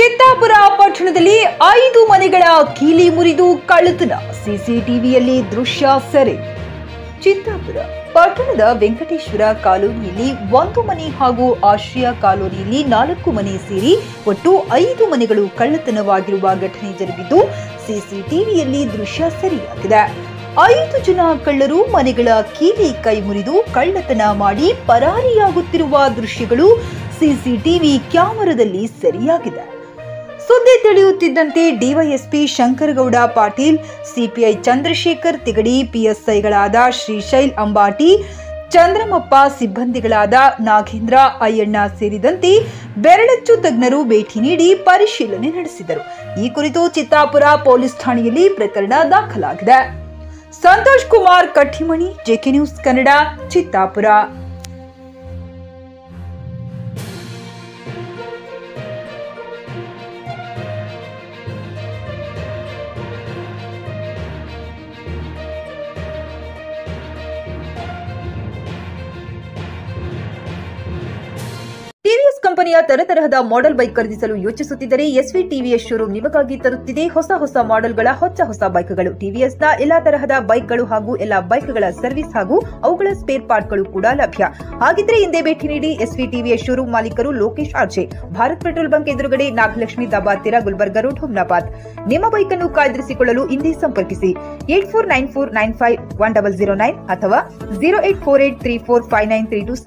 ಚಿತ್ತಾಪುರ ಪಟ್ಟಣದಲ್ಲಿ ಐದು ಮನೆಗಳ ಕೀಲಿ ಮುರಿದು ಕಳ್ಳತನ ಸಿಸಿಟಿವಿಯಲ್ಲಿ ದೃಶ್ಯ ಸೆರೆ ಚಿತ್ತಾಪುರ ಪಟ್ಟಣದ ವೆಂಕಟೇಶ್ವರ ಕಾಲೋನಿಯಲ್ಲಿ ಒಂದು ಮನೆ ಹಾಗೂ ಆಶ್ರಯ ಕಾಲೋನಿಯಲ್ಲಿ ನಾಲ್ಕು ಮನೆ ಸೇರಿ ಒಟ್ಟು ಐದು ಮನೆಗಳು ಕಳ್ಳತನವಾಗಿರುವ ಘಟನೆ ಜರುಗಿದ್ದು ಸಿಸಿಟಿವಿಯಲ್ಲಿ ದೃಶ್ಯ ಸೆರೆಯಾಗಿದೆ ಐದು ಜನ ಕಳ್ಳರು ಮನೆಗಳ ಕೀಲಿ ಕೈ ಮುರಿದು ಕಳ್ಳತನ ಮಾಡಿ ಪರಾರಿಯಾಗುತ್ತಿರುವ ದೃಶ್ಯಗಳು ಸಿಸಿಟಿವಿ ಕ್ಯಾಮೆರಾದಲ್ಲಿ ಸೆರೆಯಾಗಿದೆ ಸುದ್ದಿ ತಿಳಿಯುತ್ತಿದ್ದಂತೆ ಡಿವೈಎಸ್ಪಿ ಶಂಕರಗೌಡ ಪಾಟೀಲ್ ಸಿಪಿಐ ಚಂದ್ರಶೇಖರ್ ತಿಗಡಿ ಪಿಎಸ್ಐಗಳಾದ ಶ್ರೀಶೈಲ್ ಅಂಬಾಟಿ ಚಂದ್ರಮಪ್ಪ ಸಿಬ್ಬಂದಿಗಳಾದ ನಾಗೇಂದ್ರ ಅಯ್ಯಣ್ಣ ಸೇರಿದಂತೆ ಬೆರಳಚ್ಚು ತಜ್ಞರು ಭೇಟಿ ನೀಡಿ ಪರಿಶೀಲನೆ ನಡೆಸಿದರು ಈ ಕುರಿತು ಚಿತ್ತಾಪುರ ಪೊಲೀಸ್ ಠಾಣೆಯಲ್ಲಿ ಪ್ರಕರಣ ದಾಖಲಾಗಿದೆ Santosh Kumar Kathimani JK news Kannada Chittapur TVS ಕಂಪನಿಯ ತರತರಹದ ಮಾಡೆಲ್ ಬೈಕ್ ಖರೀದಿಸಲು ಯೋಚಿಸುತ್ತಿದ್ದರೆ ಎಸ್ವಿ ಟಿವಿಎಸ್ ಶೋರೂಮ್ ನಿಮಗಾಗಿ ತರುತ್ತಿದೆ ಹೊಸ ಹೊಸ ಮಾಡೆಲ್ಗಳ ಹೊಸ ಹೊಸ ಬೈಕ್ಗಳು ಟಿವಿಎಸ್ನ ಎಲ್ಲಾ ತರಹದ ಬೈಕ್ಗಳು ಹಾಗೂ ಎಲ್ಲಾ ಬೈಕ್ಗಳ ಸರ್ವಿಸ್ ಹಾಗೂ ಅವುಗಳ ಸ್ಪೇರ್ ಪಾರ್ಟ್ಗಳು ಕೂಡ ಲಭ್ಯ ಹಾಗಿದ್ರೆ ಹಿಂದೆ ಭೇಟಿ ನೀಡಿ ಎಸ್ವಿ ಟಿವಿಎಸ್ ಶೋರೂಮ್ ಮಾಲೀಕರು Lokesh RJ Bharat petrol bunk ಎದುರುಗಡೆ ನಾಗಲಕ್ಷ್ಮಿ ದಾಬಾತಿರ ಗುಲ್ಬರ್ಗ ರೋಡ್ ಹುಮ್ನಾಬಾದ್ ನಿಮ್ಮ ಬೈಕ್ ಅನ್ನು ಕಾಯ್ದಿರಿಸಿಕೊಳ್ಳಲು ಹಿಂದೆ ಸಂಪರ್ಕಿಸಿ eight four nine four nine five one double zero nine ಅಥವಾ zero eight four eight three four five nine three to